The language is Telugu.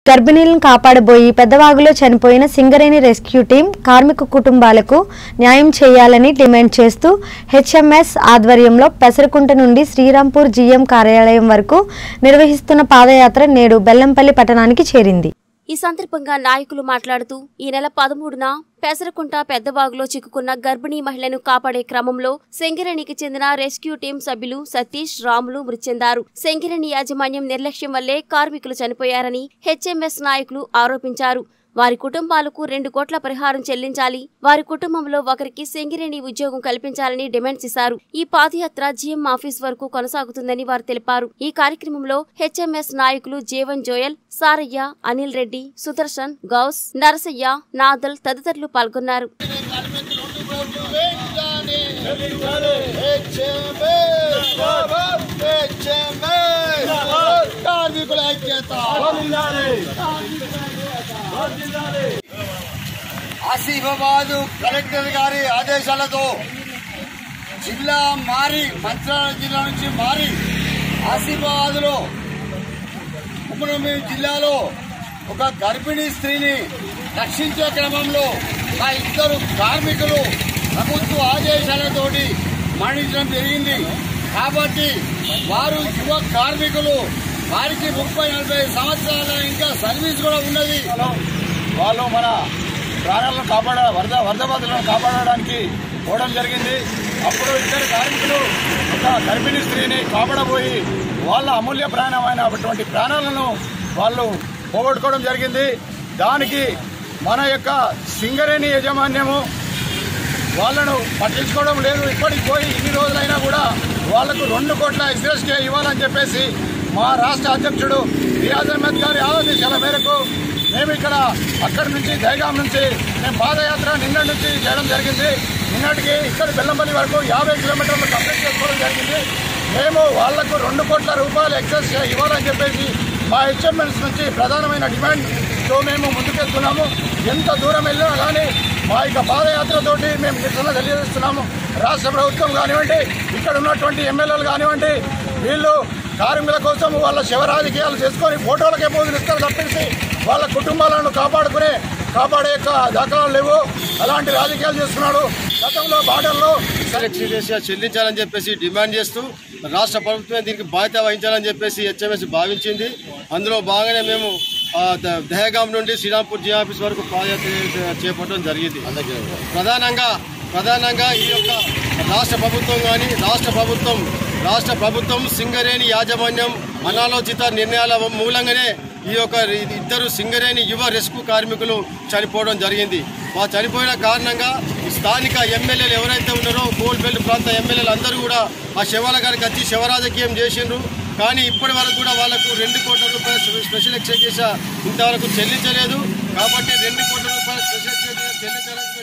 గర్భిణీలను కాపాడబోయి పెద్దవాగులో చనిపోయిన సింగరేణి రెస్క్యూ టీం కార్మిక కుటుంబాలకు న్యాయం చేయాలని డిమాండ్ చేస్తూ హెచ్ఎంఎస్ ఆధ్వర్యంలో పెసరకుంట నుండి శ్రీరాంపూర్ జీఎం కార్యాలయం వరకు నిర్వహిస్తున్న పాదయాత్ర నేడు బెల్లంపల్లి పట్టణానికి చేరింది ఈ సందర్భంగా నాయకులు మాట్లాడుతూ ఈ నెల పదమూడున పెసరకుంట పెద్దవాగులో చిక్కుకున్న గర్భిణీ మహిళను కాపాడే క్రమంలో సెంగిరణికి చెందిన రెస్క్యూ టీం సభ్యులు సతీష్ రాములు మృతి చెందారు సెంగిరణి యాజమాన్యం నిర్లక్ష్యం వల్లే కార్మికులు చనిపోయారని హెచ్ఎంఎస్ నాయకులు ఆరోపించారు వారి కుటుంబాలకు రెండు కోట్ల పరిహారం చెల్లించాలి వారి కుటుంబంలో ఒకరికి సెంగిరేణి ఉద్యోగం కల్పించాలని డిమాండ్ చేశారు ఈ పాదయాత్ర జీఎం ఆఫీస్ వరకు కొనసాగుతుందని వారు తెలిపారు ఈ కార్యక్రమంలో హెచ్ఎంఎస్ నాయకులు జీవన్ జోయల్ సారయ్య అనిల్ రెడ్డి సుదర్శన్ గౌస్ నరసయ్య నాదల్ తదితరులు పాల్గొన్నారు కార్మికుల ఐక్యత ఆసిఫాబాద్ కలెక్టర్ గారి ఆదేశాలతో జిల్లా మారి మంత్రాల జిల్లా నుంచి మారి ఆసిఫాబాద్ లో ఉమ్మడి జిల్లాలో ఒక గర్భిణీ స్త్రీని రక్షించే క్రమంలో ఆ ఇద్దరు కార్మికులు ప్రభుత్వ ఆదేశాలతోటి మరణించడం జరిగింది కాబట్టి వారు యువ కార్మికులు వారికి ముప్పై నలభై సంవత్సరాల ఇంకా సర్వీస్ కూడా ఉన్నది వాళ్ళు మన ప్రాణాలను కాపాడ వరద వరద బాధలను కాపాడడానికి పోవడం జరిగింది అప్పుడు ఇద్దరు కార్మికులు ఒక గర్భిణీ స్త్రీని కాపాడబోయి వాళ్ళ అమూల్య ప్రాణమైనటువంటి ప్రాణాలను వాళ్ళు పోగొట్టుకోవడం జరిగింది దానికి మన యొక్క సింగరేణి యాజమాన్యము వాళ్ళను పట్టించుకోవడం లేదు ఇప్పటికి పోయి ఇన్ని రోజులైనా కూడా వాళ్లకు రెండు కోట్ల ఎక్స్గ్రెస్కే ఇవ్వాలని చెప్పేసి మా రాష్ట్ర అధ్యక్షుడు రియాజ్ అహ్మద్ గారి ఆదేశాల మేరకు మేము ఇక్కడ అక్కడి నుంచి దైగాం నుంచి మేము పాదయాత్ర నిన్న నుంచి చేయడం జరిగింది నిన్నటికి ఇక్కడ బెల్లంపల్లి వరకు యాభై కిలోమీటర్లు కంప్లీట్ చేసుకోవడం జరిగింది మేము వాళ్లకు రెండు కోట్ల రూపాయలు ఎక్సెస్ ఇవ్వాలని చెప్పేసి మా హెచ్ఎంఎల్స్ నుంచి ప్రధానమైన డిమాండ్తో మేము ముందుకెళ్తున్నాము ఎంత దూరం వెళ్ళినా కానీ మా యొక్క పాదయాత్రతోటి మేము నిరసన తెలియజేస్తున్నాము రాష్ట్ర ప్రభుత్వం కానివ్వండి ఇక్కడ ఉన్నటువంటి ఎమ్మెల్యేలు కానివ్వండి వీళ్ళు కార్మికుల కోసం వాళ్ళ శివ రాజకీయాలు చేసుకొని ఫోటోలకే పోజులు ఇస్తారు తప్పించి వాళ్ళ కుటుంబాలను కాపాడుకునే కాపాడే యొక్క దాఖలాలు లేవు అలాంటి రాజకీయాలు చేస్తున్నాడు గతంలో బార్డర్లో ఎక్స్గ్రేషియా చెల్లించాలని చెప్పేసి డిమాండ్ చేస్తూ రాష్ట్ర ప్రభుత్వం దీనికి బాధ్యత వహించాలని చెప్పేసి హెచ్ఎంఎస్ భావించింది అందులో భాగంగానే మేము ఆ, ద- దహగాం నుండి శ్రీరాంపూర్ జీ ఆఫీస్ వరకు పాదయాత్ర చే- చేపట్టడం జరిగింది ప్రధానంగా ప్రధానంగా ఈ యొక్క రాష్ట్ర ప్రభుత్వం కానీ రాష్ట్ర ప్రభుత్వం రాష్ట్ర ప్రభుత్వం సింగరేణి యాజమాన్యం అనాలోచిత నిర్ణయాల మూలంగానే ఈ యొక్క ఇద్దరు సింగరేణి యువ రెస్క్యూ కార్మికులు చనిపోవడం జరిగింది వారు చనిపోయిన కారణంగా ఈ స్థానిక ఎమ్మెల్యేలు ఎవరైతే ఉన్నారో కోల్బెల్ట్ ప్రాంత ఎమ్మెల్యేలు అందరూ కూడా ఆ శవాల గారికి వచ్చి శవరాజకీయం చేసిండ్రు కానీ ఇప్పటి వరకు కూడా వాళ్లకు రెండు కోట్ల రూపాయల స్పె- స్పెషల్ ఎక్సైజ్ ఇంతవరకు చెల్లించలేదు కాబట్టి రెండు కోట్ల రూపాయల స్పెషల్ ఎక్సైజ్ చెల్లించాలని